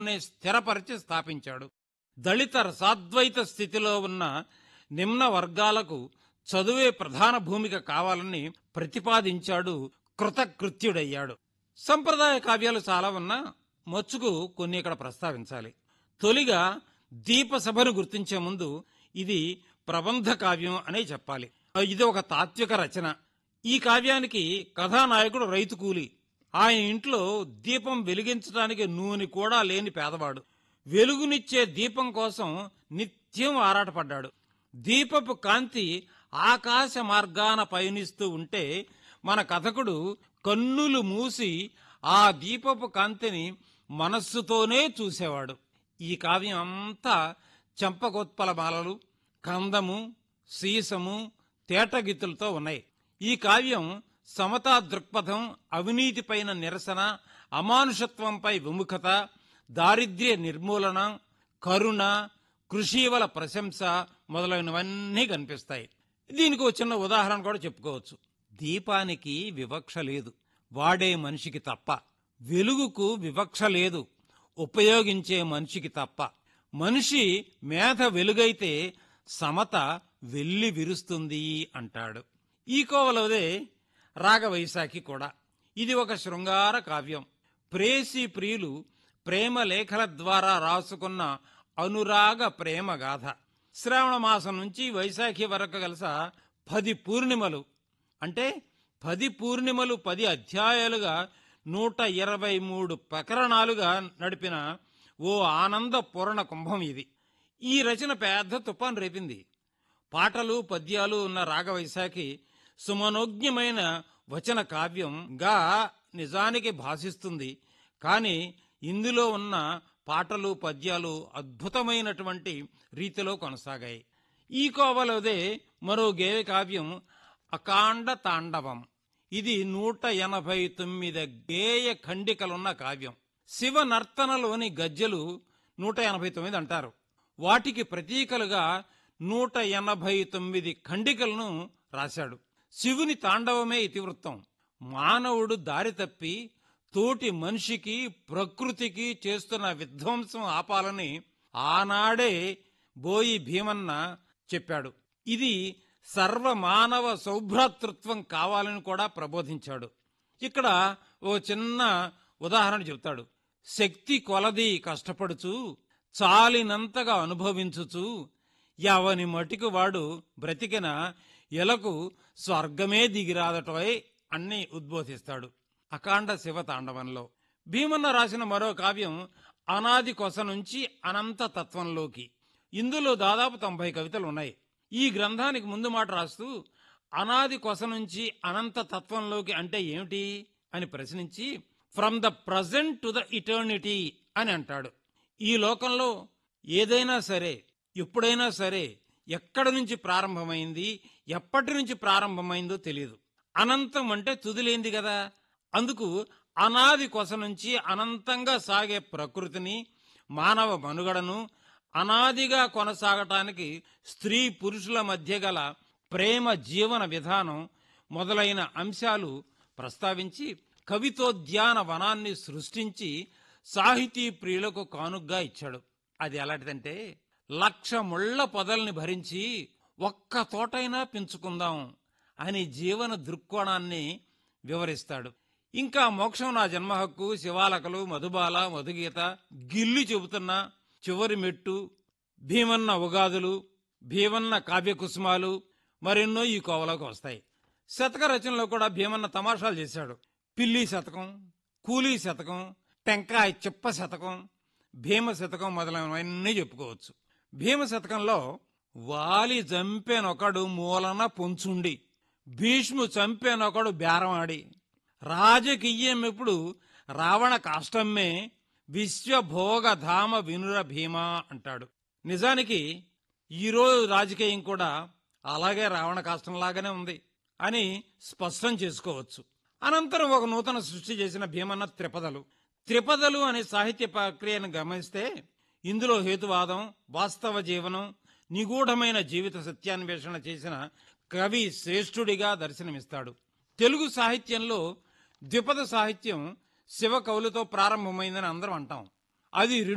ని స్థిరపరిచి స్థాపించాడు దళిత రసాద్వైత స్థితిలో ఉన్న నిమ్న వర్గాలకు చదువే ప్రధాన భూమిక కావాలని ప్రతిపాదించాడు కృతకృత్యుడయ్యాడు సంప్రదాయ కావ్యాలు చాలా ఉన్నా మచ్చుకు కొన్ని ఇక్కడ ప్రస్తావించాలి తొలిగా దీప సభను గుర్తించే ముందు ఇది ప్రబంధ కావ్యం అనే చెప్పాలి ఇది ఒక తాత్విక రచన ఈ కావ్యానికి కథానాయకుడు రైతు కూలి ఆయన ఇంట్లో దీపం వెలిగించడానికి నూనె కూడా లేని పేదవాడు వెలుగునిచ్చే దీపం కోసం నిత్యం ఆరాటపడ్డాడు దీపపు కాంతి ఆకాశ మార్గాన పయనిస్తూ ఉంటే మన కథకుడు కన్నులు మూసి ఆ దీపపు కాంతిని మనస్సుతోనే చూసేవాడు ఈ కావ్యం అంతా చెంపగోత్పలమాలలు కందము సీసము తేటగిత్తులతో ఉన్నాయి ఈ కావ్యం సమతా దృక్పథం అవినీతిపైన నిరసన అమానుషత్వంపై విముఖత దారిద్ర్య నిర్మూలన కరుణ కృషీవల ప్రశంస మొదలైనవన్నీ కనిపిస్తాయి దీనికి ఒక చిన్న ఉదాహరణ కూడా చెప్పుకోవచ్చు దీపానికి వివక్ష లేదు వాడే మనిషికి తప్ప వెలుగుకు వివక్ష లేదు ఉపయోగించే మనిషికి తప్ప మనిషి మేధ వెలుగైతే సమత వెల్లి విరుస్తుంది అంటాడు ఈ కోవలోదే రాగవైశాఖి కూడా ఇది ఒక శృంగార కావ్యం ప్రేసి ప్రియులు ప్రేమ లేఖల ద్వారా రాసుకున్న అనురాగ ప్రేమ గాథ శ్రావణ మాసం నుంచి వైశాఖి వరకు కలిస పది పూర్ణిమలు అంటే పది పూర్ణిమలు పది అధ్యాయాలుగా నూట ఇరవై మూడు ప్రకరణాలుగా నడిపిన ఓ ఆనంద పూర్ణ కుంభం ఇది ఈ రచన పెద్ద తుఫాన్ రేపింది పాటలు పద్యాలు ఉన్న రాగవైశాఖి సుమనోజ్ఞమైన వచన కావ్యంగా నిజానికి భాషిస్తుంది కానీ ఇందులో ఉన్న పాటలు పద్యాలు అద్భుతమైనటువంటి రీతిలో కొనసాగాయి ఈ కోవలోదే మరో గేయ కావ్యం అకాండ తాండవం ఇది నూట ఎనభై తొమ్మిది గేయ ఖండికలున్న కావ్యం శివ నర్తనలోని గజ్జలు నూట ఎనభై తొమ్మిది అంటారు వాటికి ప్రతీకలుగా నూట ఎనభై తొమ్మిది ఖండికలను రాశాడు శివుని తాండవమే ఇతివృత్తం మానవుడు దారి తప్పి తోటి మనిషికి ప్రకృతికి చేస్తున్న విధ్వంసం ఆపాలని ఆనాడే బోయి భీమన్న చెప్పాడు ఇది సర్వమానవ సౌభ్రాతృత్వం కావాలని కూడా ప్రబోధించాడు ఇక్కడ ఓ చిన్న ఉదాహరణ చెప్తాడు శక్తి కొలది కష్టపడుచు చాలినంతగా అనుభవించుచు ఎవని మటికి వాడు బ్రతికిన ఎలకు స్వర్గమే దిగిరాదటవై అన్ని ఉద్బోధిస్తాడు అకాండ శివ తాండవంలో భీమన్న రాసిన మరో కావ్యం అనాది కొస నుంచి అనంత తత్వంలోకి ఇందులో దాదాపు తొంభై కవితలు ఉన్నాయి ఈ గ్రంథానికి ముందు మాట రాస్తూ అనాది కొస నుంచి అనంత తత్వంలోకి అంటే ఏమిటి అని ప్రశ్నించి from the present to the eternity అని అంటాడు ఈ లోకంలో ఏదైనా సరే ఎప్పుడైనా సరే ఎక్కడి నుంచి ప్రారంభమైంది ఎప్పటి నుంచి ప్రారంభమైందో తెలియదు అనంతం అంటే తుదిలేంది కదా అందుకు అనాది కొస నుంచి అనంతంగా సాగే ప్రకృతిని మానవ మనుగడను అనాదిగా కొనసాగటానికి స్త్రీ పురుషుల మధ్య గల ప్రేమ జీవన విధానం మొదలైన అంశాలు ప్రస్తావించి కవితోద్యాన వనాన్ని సృష్టించి సాహితీ ప్రియులకు కానుగ్గా ఇచ్చాడు అది ఎలాంటిదంటే లక్ష ముళ్ల పొదల్ని భరించి ఒక్క తోటైనా పెంచుకుందాం అని జీవన దృక్కోణాన్ని వివరిస్తాడు ఇంకా మోక్షం నా జన్మ హక్కు శివాలకలు మధుబాల మధుగీత గిల్లి చెబుతున్న చివరి మెట్టు భీమన్న ఉగాదులు భీమన్న కావ్యకుసుమాలు మరెన్నో ఈ కోవలోకి వస్తాయి శతక రచనలో కూడా భీమన్న తమాషాలు చేశాడు పిల్లి శతకం కూలీ శతకం టెంకాయ చిప్ప శతకం భీమ శతకం మొదలైనవన్నీ చెప్పుకోవచ్చు భీమ శతకంలో వాలి చంపేనొకడు మూలన పొంచుండి భీష్ము చంపేనొకడు బేరమాడి రాజకీయం ఎప్పుడు రావణ కాష్టమ్మే విశ్వభోగధామ వినుర భీమా అంటాడు నిజానికి ఈరోజు రాజకీయం కూడా అలాగే రావణ కాష్టంలాగానే ఉంది అని స్పష్టం చేసుకోవచ్చు అనంతరం ఒక నూతన సృష్టి చేసిన భీమన్న త్రిపదలు త్రిపదలు అనే సాహిత్య ప్రక్రియను గమనిస్తే ఇందులో హేతువాదం వాస్తవ జీవనం నిగూఢమైన జీవిత సత్యాన్వేషణ చేసిన కవి శ్రేష్ఠుడిగా దర్శనమిస్తాడు తెలుగు సాహిత్యంలో ద్విపద సాహిత్యం శివ కవులతో ప్రారంభమైందని అందరం అంటాం అది